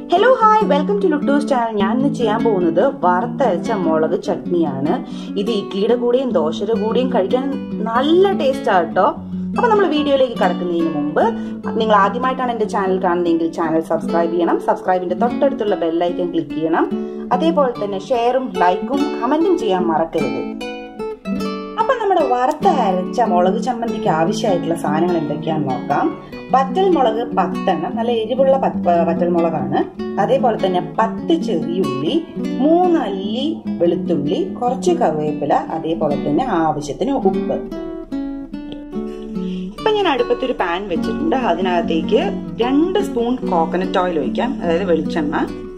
hello hi welcome to Luttoos channel ഞാൻ ഇന്ന് ചെയ്യാൻ പോകുന്നത് വറുത്തരച്ച മുളക് ചട്നിയാണ് ഇത് ഇഡ്ലിയുടെ കൂടെയും ദോശയുടെ കൂടെയും കഴിക്കാൻ നല്ല ടേസ്റ്റ് കേട്ടോ അപ്പൊ നമ്മൾ വീഡിയോയിലേക്ക് കടക്കുന്നതിന് മുമ്പ് നിങ്ങൾ ആദ്യമായിട്ടാണ് എന്റെ ചാനൽ കാണുന്നതെങ്കിൽ ചാനൽ സബ്സ്ക്രൈബ് ചെയ്യണം സബ്സ്ക്രൈബിന്റെ തൊട്ടടുത്തുള്ള ബെല്ലൈക്കൻ ക്ലിക്ക് ചെയ്യണം അതേപോലെ തന്നെ ഷെയറും ലൈക്കും കമന്റും ചെയ്യാൻ മറക്കരുത് അപ്പൊ നമ്മുടെ വറുത്ത അരച്ച മുളക് ചമ്മന്തിക്ക് ആവശ്യമായിട്ടുള്ള സാധനങ്ങൾ എന്തൊക്കെയാണെന്ന് നോക്കാം വറ്റൽ മുളക് പത്തെണ്ണം നല്ല എരിവുള്ള വറ്റൽ മുളകാണ് അതേപോലെ തന്നെ പത്ത് ചെറിയുള്ളി മൂന്നല്ലി വെളുത്തുള്ളി കുറച്ച് കറിവേപ്പില അതേപോലെ തന്നെ ആവശ്യത്തിന് ഉപ്പ് ഇപ്പൊ ഞാൻ അടുപ്പത്തൊരു പാൻ വെച്ചിട്ടുണ്ട് അതിനകത്തേക്ക് രണ്ട് സ്പൂൺ കോക്കനട്ട് ഓയിൽ ഒഴിക്കാം അതായത് വെളിച്ചെണ്ണ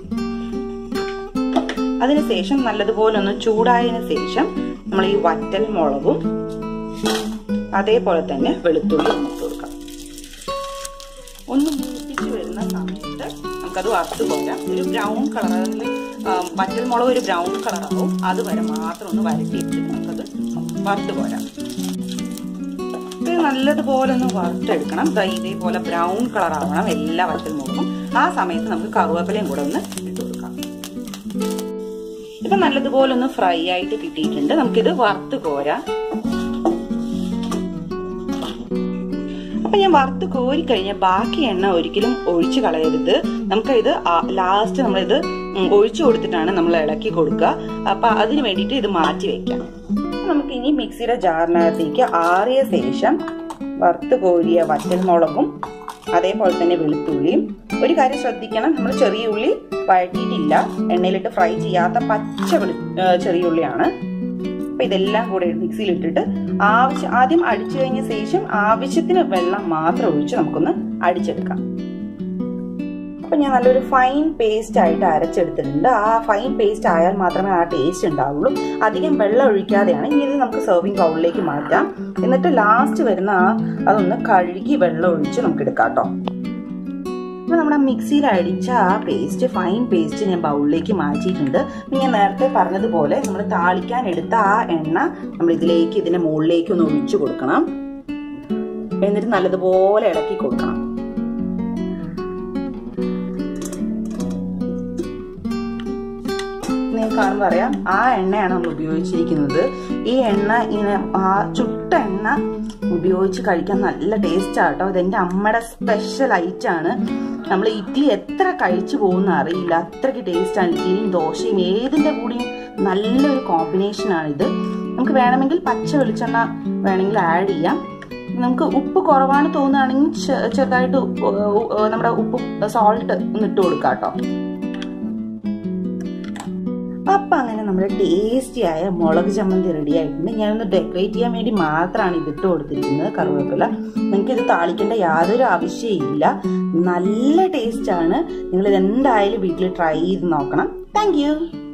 അതിനുശേഷം നല്ലതുപോലെ ഒന്ന് ചൂടായതിനു ശേഷം നമ്മൾ ഈ വറ്റൽ മുളകും അതേപോലെ തന്നെ വെളുത്തുള്ളി ഒന്ന് ഇട്ട് കൊടുക്കാം ഒന്ന് മൂപ്പിച്ച് വരുന്ന സമയത്ത് നമുക്കത് വറുത്ത് പോരാം ഒരു ബ്രൗൺ കളറിൽ വറ്റൽ മുളക് ഒരു ബ്രൗൺ കളറാവും അത് വരെ മാത്രം ഒന്ന് വരട്ടിയിട്ട് നമുക്കത് വറുത്ത് പോരാം ഇത് നല്ലതുപോലെ ഒന്ന് വറുത്തെടുക്കണം ഇതേപോലെ ബ്രൗൺ കളർ ആവണം എല്ലാ വറ്റൽ മുളകും ആ സമയത്ത് നമുക്ക് കറുവേപ്പിലയും കൂടെ ഒന്ന് ഇട്ട് കൊടുക്കാം ഇപ്പൊ നല്ലതുപോലെ ഒന്ന് ഫ്രൈ ആയിട്ട് കിട്ടിയിട്ടുണ്ട് നമുക്കിത് വറുത്ത് കോരാം അപ്പൊ ഞാൻ വറുത്ത് കോരി കഴിഞ്ഞ ബാക്കി എണ്ണ ഒരിക്കലും ഒഴിച്ചു കളയരുത് നമുക്ക് ഇത് ലാസ്റ്റ് നമ്മളിത് ഒഴിച്ചു കൊടുത്തിട്ടാണ് നമ്മൾ ഇളക്കി കൊടുക്കുക അപ്പൊ അതിന് വേണ്ടിയിട്ട് ഇത് മാറ്റി വെക്കാം നമുക്ക് ഇനി മിക്സിയുടെ ജാറിനകത്തേക്ക് ആറിയ ശേഷം വറുത്ത് കോരിയ വറ്റൽമുളകും അതേപോലെ തന്നെ വെളുത്തുള്ളിയും ഒരു കാര്യം ശ്രദ്ധിക്കണം നമ്മൾ ചെറിയ ഉള്ളി വഴറ്റിയിട്ടില്ല എണ്ണയിലിട്ട് ഫ്രൈ ചെയ്യാത്ത പച്ച വെളു ചെറിയ ഉള്ളിയാണ് അപ്പൊ ഇതെല്ലാം കൂടെ മിക്സിയിൽ ഇട്ടിട്ട് ആവശ്യം ആദ്യം അടിച്ചു കഴിഞ്ഞ ശേഷം ആവശ്യത്തിന് വെള്ളം മാത്രം ഒഴിച്ച് നമുക്കൊന്ന് അടിച്ചെടുക്കാം അപ്പൊ ഞാൻ നല്ലൊരു ഫൈൻ പേസ്റ്റ് ആയിട്ട് അരച്ചെടുത്തിട്ടുണ്ട് ആ ഫൈൻ പേസ്റ്റ് ആയാൽ മാത്രമേ ആ ടേസ്റ്റ് ഉണ്ടാവുള്ളൂ അധികം വെള്ളം ഒഴിക്കാതെയാണ് ഇനി ഇത് നമുക്ക് സെർവിങ് ബൗളിലേക്ക് മാറ്റാം എന്നിട്ട് ലാസ്റ്റ് വരുന്ന ആ അതൊന്ന് കഴുകി വെള്ളം ഒഴിച്ച് നമുക്ക് എടുക്കാം കേട്ടോ അപ്പൊ നമ്മുടെ മിക്സിയിൽ അടിച്ച ആ പേസ്റ്റ് ഫൈൻ പേസ്റ്റ് ഞാൻ ബൗളിലേക്ക് മാറ്റിയിട്ടുണ്ട് ഞാൻ നേരത്തെ പറഞ്ഞതുപോലെ നമ്മൾ താളിക്കാൻ എടുത്ത ആ എണ്ണ നമ്മൾ ഇതിലേക്ക് ഇതിന്റെ മുകളിലേക്ക് ഒന്ന് ഒഴിച്ചു കൊടുക്കണം എന്നിട്ട് നല്ലതുപോലെ ഇളക്കി കൊടുക്കണം നിങ്ങൾക്ക് കാണുമ്പോൾ അറിയാം ആ എണ്ണയാണ് നമ്മൾ ഉപയോഗിച്ചിരിക്കുന്നത് ഈ എണ്ണ ഇങ്ങനെ ആ ചുട്ട എണ്ണ ഉപയോഗിച്ച് കഴിക്കാൻ നല്ല ടേസ്റ്റ് ആട്ടോ ഇതെന്റെ അമ്മയുടെ സ്പെഷ്യൽ ഐറ്റം ആണ് നമ്മൾ ഇഡ്ഡലി എത്ര കഴിച്ചു പോകുന്ന അറിയില്ല അത്രയ്ക്ക് ടേസ്റ്റാണ് ഇഡ്ഡലിയും ദോശയും ഏതിൻ്റെ കൂടെയും നല്ലൊരു കോമ്പിനേഷനാണ് ഇത് നമുക്ക് വേണമെങ്കിൽ പച്ച വെളിച്ചെണ്ണ വേണമെങ്കിൽ ആഡ് ചെയ്യാം നമുക്ക് ഉപ്പ് കുറവാണ് തോന്നുകയാണെങ്കിൽ ചെറുതായിട്ട് നമ്മുടെ ഉപ്പ് സോൾട്ട് ഒന്ന് ഇട്ട് കൊടുക്കാം കേട്ടോ അപ്പം അങ്ങനെ നമ്മുടെ ടേസ്റ്റി ആയ മുളക് ചമ്മന്തി റെഡി ആയിട്ടുണ്ട് ഞാനൊന്ന് ഡെക്കറേറ്റ് ചെയ്യാൻ വേണ്ടി മാത്രമാണ് ഇത് ഇട്ട് കൊടുത്തിരിക്കുന്നത് കറിവേപ്പില നിങ്ങൾക്ക് ഇത് താളിക്കേണ്ട യാതൊരു ആവശ്യമില്ല നല്ല ടേസ്റ്റ് ആണ് നിങ്ങൾ ഇത് എന്തായാലും വീട്ടിൽ ട്രൈ ചെയ്ത് നോക്കണം താങ്ക്